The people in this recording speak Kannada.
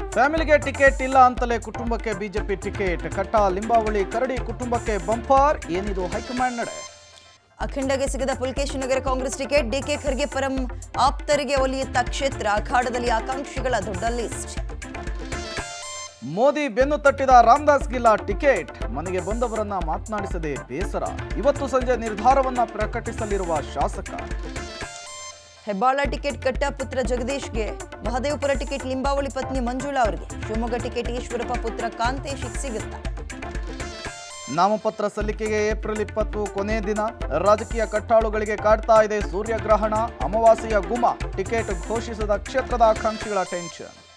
ಫ್ಯಾಮಿಲಿಗೆ ಟಿಕೆಟ್ ಇಲ್ಲ ಅಂತಲೇ ಕುಟುಂಬಕ್ಕೆ ಬಿಜೆಪಿ ಟಿಕೆಟ್ ಕಟ್ಟ ಲಿಂಬಾವಳಿ ಕರಡಿ ಕುಟುಂಬಕ್ಕೆ ಬಂಪರ್ ಏನಿದು ಹೈಕಮಾಂಡ್ ನಡೆ ಅಖಂಡಗೆ ಸಿಗದ ಪುಲ್ಕೇಶ್ ನಗರ ಕಾಂಗ್ರೆಸ್ ಟಿಕೆಟ್ ಡಿಕೆ ಖರ್ಗೆ ಪರಂ ಆಪ್ತರಿಗೆ ಒಲಿಯುತ್ತ ಕ್ಷೇತ್ರ ಅಖಾಡದಲ್ಲಿ ಆಕಾಂಕ್ಷಿಗಳ ದೊಡ್ಡ ಲಿಸ್ಟ್ ಮೋದಿ ಬೆನ್ನು ತಟ್ಟಿದ ರಾಮದಾಸ್ ಗಿಲ್ಲಾ ಟಿಕೆಟ್ ಮನೆಗೆ ಬಂದವರನ್ನ ಮಾತನಾಡಿಸದೆ ಬೇಸರ ಇವತ್ತು ಸಂಜೆ ನಿರ್ಧಾರವನ್ನ ಪ್ರಕಟಿಸಲಿರುವ ಶಾಸಕ ಹೆಬ್ಬಾಳ ಟಿಕೆಟ್ ಕಟ್ಟ ಪುತ್ರ ಜಗದೀಶ್ಗೆ ಮಹದೇವಪುರ ಟಿಕೆಟ್ ಲಿಂಬಾವಳಿ ಪತ್ನಿ ಮಂಜುಳಾ ಅವರಿಗೆ ಶಿವಮೊಗ್ಗ ಟಿಕೆಟ್ ಈಶ್ವರಪ್ಪ ಪುತ್ರ ಕಾಂತೇಶಿಗೆ ಸಿಗುತ್ತಾ ನಾಮಪತ್ರ ಸಲ್ಲಿಕೆಗೆ ಏಪ್ರಿಲ್ ಇಪ್ಪತ್ತು ಕೊನೆ ದಿನ ರಾಜಕೀಯ ಕಟ್ಟಾಳುಗಳಿಗೆ ಕಾಡ್ತಾ ಇದೆ ಸೂರ್ಯಗ್ರಹಣ ಅಮಾವಾಸ್ಯೆಯ ಗುಮ ಟಿಕೆಟ್ ಘೋಷಿಸದ ಕ್ಷೇತ್ರದ ಆಕಾಂಕ್ಷಿಗಳ ಟೆನ್ಷನ್